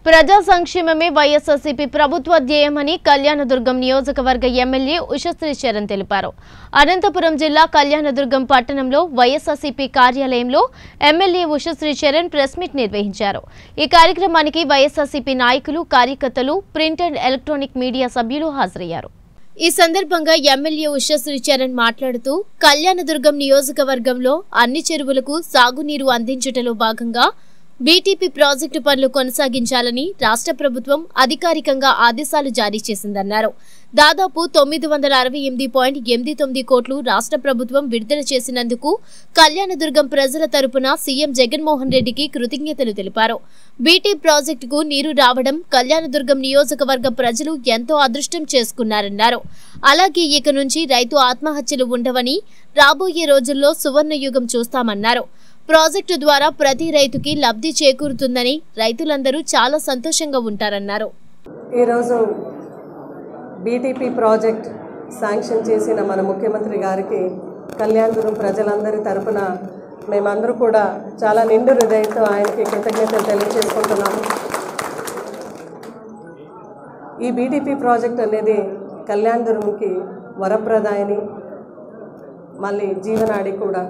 ప్రజా సంక్షేమమే వైఎస్ఆర్సీపీ ప్రభుత్వ ధ్యేయమని కళ్యాణదుర్గం నియోజకవర్గ ఎమ్మెల్యే ఉషశ్రీ చరణ్ తెలిపారు అనంతపురం జిల్లా కళ్యాణదుర్గం పట్టణంలో వైఎస్ఆర్సీపీ కార్యాలయంలో MLA Ushashri Charan press meet నిర్వహించారు ఈ కార్యక్రమానికి వైఎస్ఆర్సీపీ నాయకులు కార్యకర్తలు ప్రింట్ అండ్ ఎలక్ట్రానిక్ మీడియా సభ్యులు హాజరయ్యారు ఈ సందర్భంగా ఎమ్మెల్యే ఉషశ్రీ చరణ్ మాట్లాడుతూ కళ్యాణదుర్గం నియోజకవర్గంలో అన్ని చెరువులకు సాగునీరు అందించుటలో భాగంగా బీటీపీ ప్రాజెక్టు పనులు కొనసాగించాలని రాష్ట్ర ప్రభుత్వం అధికారికంగా ఆదేశాలు జారీ చేసిందన్నారు దాదాపు తొమ్మిది వందల అరవై ఎనిమిది పాయింట్ ఎనిమిది తొమ్మిది కోట్లు రాష్ట్ర ప్రభుత్వం విడుదల చేసినందుకు కళ్యాణదుర్గం ప్రజల తరపున సీఎం జగన్మోహన్ రెడ్డికి కృతజ్ఞతలు తెలిపారు బీటీ ప్రాజెక్టుకు నీరు రావడం కళ్యాణదుర్గం నియోజకవర్గ ప్రజలు ఎంతో అదృష్టం చేసుకున్నారన్నారు అలాగే ఇక నుంచి రైతు ఆత్మహత్యలు ఉండవని రాబోయే రోజుల్లో సువర్ణ యుగం చూస్తామన్నారు ప్రాజెక్టు ద్వారా ప్రతి రైతుకి లబ్ధి చేకూరుతుందని రైతులందరూ చాలా సంతోషంగా ఉంటారన్నారు ఈరోజు బీటీపీ ప్రాజెక్ట్ శాంక్షన్ చేసిన మన ముఖ్యమంత్రి గారికి కళ్యాణదుర్గం ప్రజలందరి తరపున మేమందరూ కూడా చాలా నిండు హృదయంతో ఆయనకి కృతజ్ఞతలు తెలియజేసుకుంటున్నాము ఈ బీటీపీ ప్రాజెక్ట్ అనేది కళ్యాణదుర్గంకి వరప్రదాయని మళ్ళీ జీవనాడి కూడా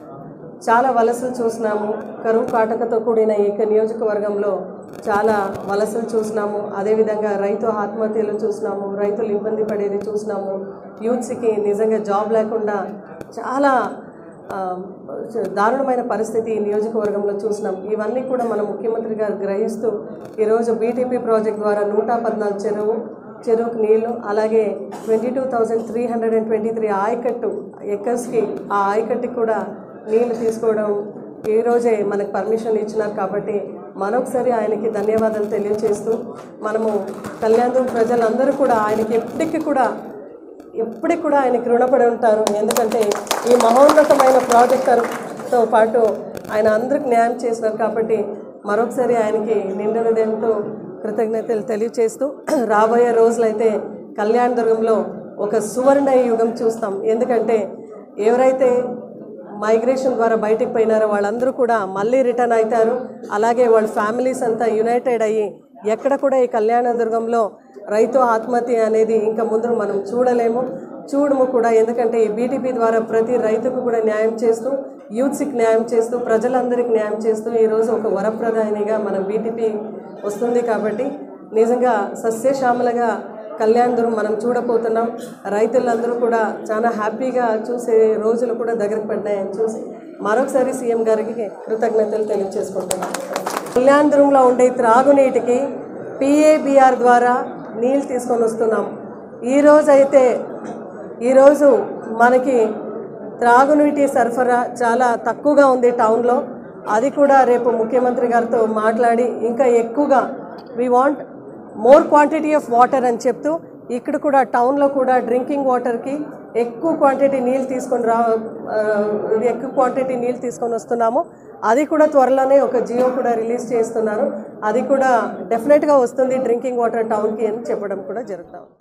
చాలా వలసలు చూసినాము కరువు కాటకతో కూడిన ఈ యొక్క నియోజకవర్గంలో చాలా వలసలు చూసినాము అదేవిధంగా రైతు ఆత్మహత్యలు చూసినాము రైతులు ఇబ్బంది పడేది చూసినాము యూత్స్కి నిజంగా జాబ్ లేకుండా చాలా ఆ, దారుణమైన పరిస్థితి ఈ నియోజకవర్గంలో చూసినాం ఇవన్నీ కూడా మన ముఖ్యమంత్రి గారు గ్రహిస్తూ ఈరోజు బీటీపీ ప్రాజెక్ట్ ద్వారా నూట పద్నాలుగు చెరువు చెరువుకు నీళ్లు అలాగే twenty two thousand three hundred and twenty three ఆయకట్టు ఎకర్స్కి ఆ ఆయకట్టుకి కూడా నీళ్లు తీసుకోవడం ఈ రోజే మనకు పర్మిషన్ ఇచ్చినారు కాబట్టి మరొకసారి ఆయనకి ధన్యవాదాలు తెలియజేస్తూ మనము కళ్యాణం ప్రజలందరూ కూడా ఆయనకి ఎప్పటికీ కూడా ఎప్పటికి కూడా ఆయనకి రుణపడి ఉంటారు ఎందుకంటే ఈ మహోన్నతమైన ప్రాజెక్టుతో పాటు ఆయన అందరికి న్యాయం చేసినారు కాబట్టి మరొకసారి ఆయనకి నిండు హృదయంతో కృతజ్ఞతలు తెలియజేస్తూ రాబోయే రోజులైతే కళ్యాణదుర్గంలో ఒక సువర్ణ యుగం చూస్తాం ఎందుకంటే ఎవరైతే మైగ్రేషన్ ద్వారా బయటికి పోయినారో వాళ్ళందరూ కూడా మళ్ళీ రిటర్న్ అవుతారు అలాగే వాళ్ళ ఫ్యామిలీస్ అంతా యునైటెడ్ అయ్యి ఎక్కడ కూడా ఈ కళ్యాణదుర్గంలో రైతు ఆత్మహత్య అనేది ఇంకా ముందు మనం చూడలేము చూడము కూడా ఎందుకంటే ఈ బీటీపీ ద్వారా ప్రతి రైతుకు కూడా న్యాయం చేస్తూ యూత్స్కి న్యాయం చేస్తూ ప్రజలందరికీ న్యాయం చేస్తూ ఈరోజు ఒక వరప్రదాయనిగా మన బీటీపీ వస్తుంది కాబట్టి నిజంగా సస్యశ్యామలగా కళ్యాణదుర్గం మనం చూడబోతున్నాం రైతులందరూ కూడా చాలా హ్యాపీగా చూసే రోజులు కూడా దగ్గరకు పడ్డాయని చూసి మరొకసారి సీఎం గారికి కృతజ్ఞతలు తెలియజేసుకుంటున్నాం కళ్యాణదుర్గంలో ఉండే త్రాగునీటికి పిఏబిఆర్ ద్వారా నీళ్ళు తీసుకొని వస్తున్నాం ఈరోజు అయితే ఈరోజు మనకి త్రాగునీటి సరఫరా చాలా తక్కువగా ఉంది టౌన్లో అది కూడా రేపు ముఖ్యమంత్రి గారితో మాట్లాడి ఇంకా ఎక్కువగా we want more quantity of water అని చెప్తూ ఇక్కడ కూడా టౌన్లో కూడా డ్రింకింగ్ వాటర్కి ఎక్కువ క్వాంటిటీ నీళ్ళు తీసుకొని రా ఆ, ఎక్కువ క్వాంటిటీ నీళ్ళు తీసుకొని వస్తున్నాము అది కూడా త్వరలోనే ఒక జియో కూడా రిలీజ్ చేస్తున్నారు అది కూడా డెఫినెట్గా వస్తుంది డ్రింకింగ్ వాటర్ టౌన్కి అని చెప్పడం కూడా జరుగుతాం